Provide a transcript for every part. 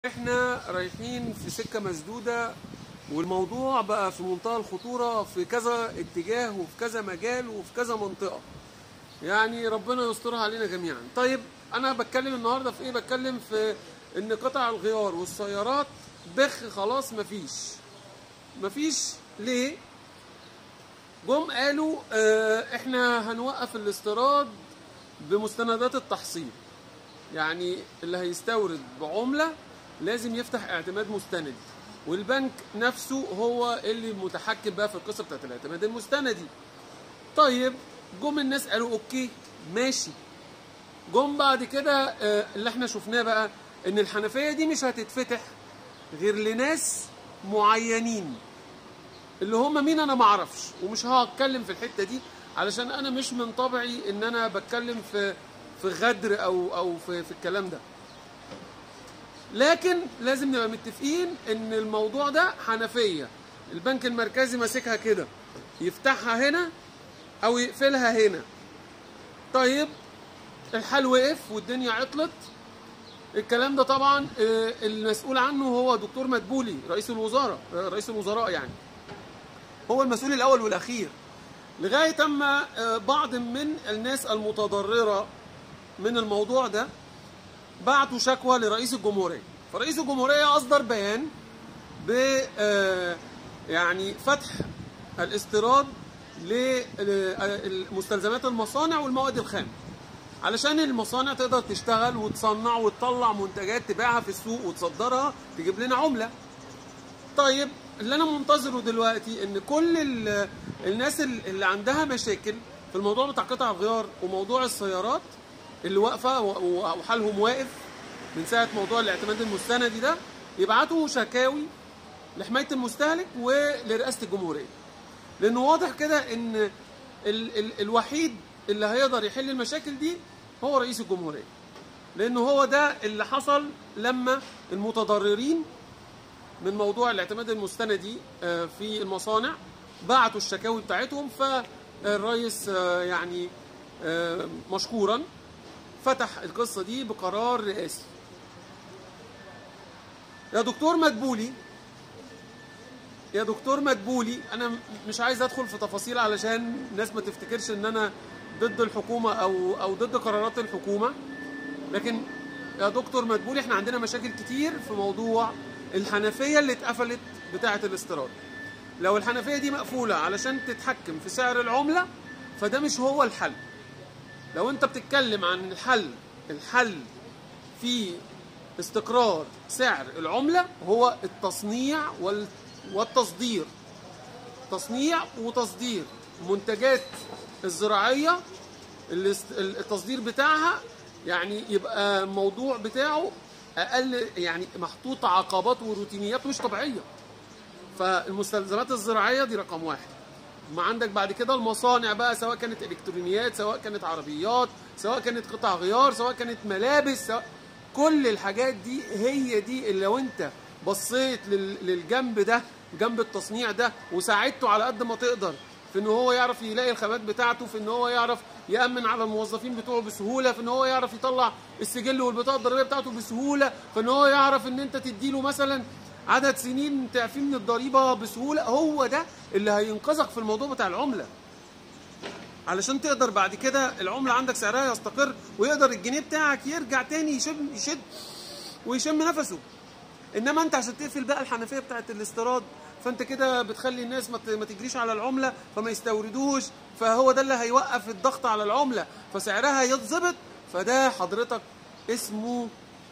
احنا رايحين في سكه مسدوده والموضوع بقى في منتهى الخطوره في كذا اتجاه وفي كذا مجال وفي كذا منطقه يعني ربنا يسترها علينا جميعا طيب انا بتكلم النهارده في ايه بتكلم في ان قطع الغيار والسيارات بخ خلاص مفيش مفيش ليه جم قالوا اه احنا هنوقف الاستيراد بمستندات التحصيل يعني اللي هيستورد بعمله لازم يفتح اعتماد مستند والبنك نفسه هو اللي متحكم بقى في القصه بتاعت الاعتماد المستندي طيب جم الناس قالوا اوكي ماشي جم بعد كده آه، اللي احنا شفناه بقى ان الحنفيه دي مش هتتفتح غير لناس معينين اللي هم مين انا ما اعرفش ومش هتكلم في الحته دي علشان انا مش من طبعي ان انا بتكلم في في غدر او او في في الكلام ده لكن لازم نبقى متفقين ان الموضوع ده حنفيه البنك المركزي ماسكها كده يفتحها هنا او يقفلها هنا طيب الحال وقف والدنيا عطلت الكلام ده طبعا آه، المسؤول عنه هو دكتور مدبولي رئيس الوزراء آه، رئيس الوزراء يعني هو المسؤول الاول والاخير لغايه اما آه، بعض من الناس المتضرره من الموضوع ده بعتوا شكوى لرئيس الجمهوريه فرئيس الجمهوريه اصدر بيان ب آه، يعني فتح الاستيراد لمستلزمات المصانع والمواد الخام علشان المصانع تقدر تشتغل وتصنع وتطلع منتجات تبيعها في السوق وتصدرها تجيب لنا عمله طيب اللي انا منتظره دلوقتي ان كل ال- الناس ال- اللي عندها مشاكل في الموضوع بتاع قطع الغيار وموضوع السيارات اللي واقفه و- و- وحالهم واقف من ساعه موضوع الاعتماد المستندي ده يبعتوا شكاوي لحمايه المستهلك ولرئاسه الجمهوريه لانه واضح كده ان ال ال الوحيد اللي هيقدر يحل المشاكل دي هو رئيس الجمهوريه لانه هو ده اللي حصل لما المتضررين من موضوع الاعتماد المستندي آه، في المصانع بعتوا الشكاوي بتاعتهم فالرئيس آه، يعني آه، مشكورا فتح القصه دي بقرار رئاسي يا دكتور مدبولي يا دكتور مدبولي انا م- مش عايز ادخل في تفاصيل علشان الناس ما تفتكرش ان انا ضد الحكومه او او ضد قرارات الحكومه لكن يا دكتور مدبولي احنا عندنا مشاكل كتير في موضوع الحنفيه اللي اتقفلت بتاعه الاستيراد لو الحنفيه دي مقفوله علشان تتحكم في سعر العمله فده مش هو الحل لو انت بتتكلم عن الحل الحل في استقرار سعر العملة هو التصنيع وال- والتصدير تصنيع وتصدير منتجات الزراعية الاست- التصدير بتاعها يعني يبقى الموضوع بتاعه أقل يعني محطوط عقبات وروتينيات مش طبيعية فالمستلزمات الزراعية دي رقم واحد ما عندك بعد كده المصانع بقى سواء كانت الكترونيات سواء كانت عربيات سواء كانت قطع غيار سواء كانت ملابس سواء كل الحاجات دي هي دي اللي لو انت بصيت لل- للجنب ده جنب التصنيع ده وساعدته على قد ما تقدر في ان هو يعرف يلاقي الخامات بتاعته في ان هو يعرف يامن على الموظفين بتوعه بسهوله في ان هو يعرف يطلع السجل والبطاقه الضريبيه بتاعته بسهوله في ان هو يعرف ان انت تديله مثلا عدد سنين تعفيه من الضريبه بسهوله هو ده اللي هينقذك في الموضوع بتاع العمله علشان تقدر بعد كده العمله عندك سعرها يستقر ويقدر الجنيه بتاعك يرجع تاني يشم يشد ويشم نفسه انما انت عشان تقفل بقى الحنفيه بتاعت الاستيراد فانت كده بتخلي الناس ما ت- ما تجريش على العمله فما يستوردوش فهو ده اللي هيوقف الضغط على العمله فسعرها يتظبط فده حضرتك اسمه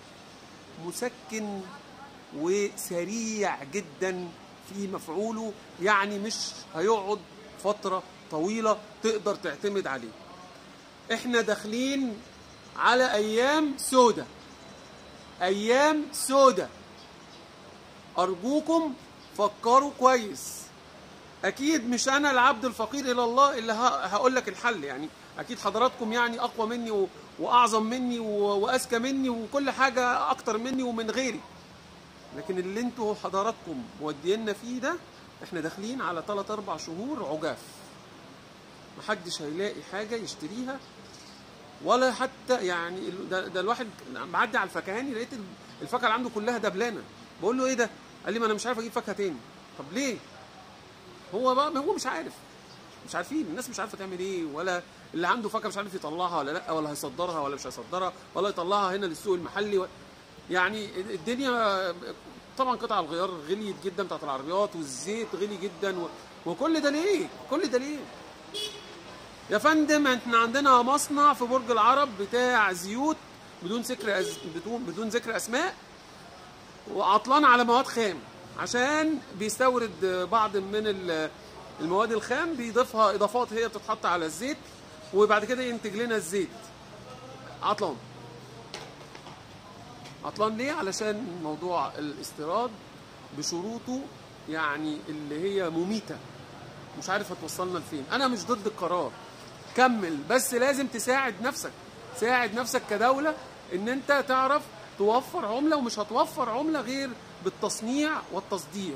مسكن وسريع جدا في مفعوله يعني مش هيقعد فترة طويلة تقدر تعتمد عليه احنا داخلين على ايام سودة ايام سودة ارجوكم فكروا كويس اكيد مش انا العبد الفقير الى الله اللي هقول لك الحل يعني اكيد حضراتكم يعني اقوى مني و- واعظم مني و- واذكى مني وكل حاجه اكتر مني ومن غيري لكن اللي انتوا حضراتكم مودينا فيه ده احنا داخلين على 3 4 شهور عجاف محدش هيلاقي حاجه يشتريها ولا حتى يعني ال- ده, ده الواحد معدي على الفكهاني لقيت ال- الفاكهه اللي عنده كلها دبلانه بقول له ايه ده قال لي ما انا مش عارف اجيب فاكهه تاني طب ليه هو بقى هو مش عارف مش عارفين الناس مش عارفه تعمل ايه ولا اللي عنده فاكهه مش عارف يطلعها ولا لا ولا هيصدرها ولا مش هيصدرها ولا يطلعها هنا للسوق المحلي و... يعني الدنيا طبعا قطع الغيار غليت جدا بتاعت العربيات والزيت غلي جدا و... وكل ده ليه؟ كل ده ليه؟ يا فندم احنا عندنا مصنع في برج العرب بتاع زيوت بدون ذكر أز... بدون بدون ذكر اسماء وعطلان على مواد خام عشان بيستورد بعض من ال- المواد الخام بيضيفها اضافات هي بتتحط على الزيت وبعد كده ينتج لنا الزيت عطلان عطلان ليه علشان موضوع الاستيراد بشروطه يعني اللي هي مميته مش عارف هتوصلنا لفين انا مش ضد القرار كمل بس لازم تساعد نفسك ساعد نفسك كدولة ان انت تعرف توفر عملة ومش هتوفر عملة غير بالتصنيع والتصدير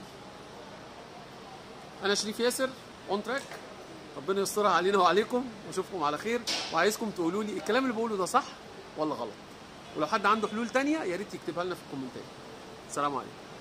انا شريف ياسر اون تراك ربنا يسترها علينا وعليكم واشوفكم على خير وعايزكم تقولوا لي الكلام اللي بقوله ده صح ولا غلط ولو حد عنده حلول تانية يا ريت يكتبها لنا في الكومنتات السلام عليكم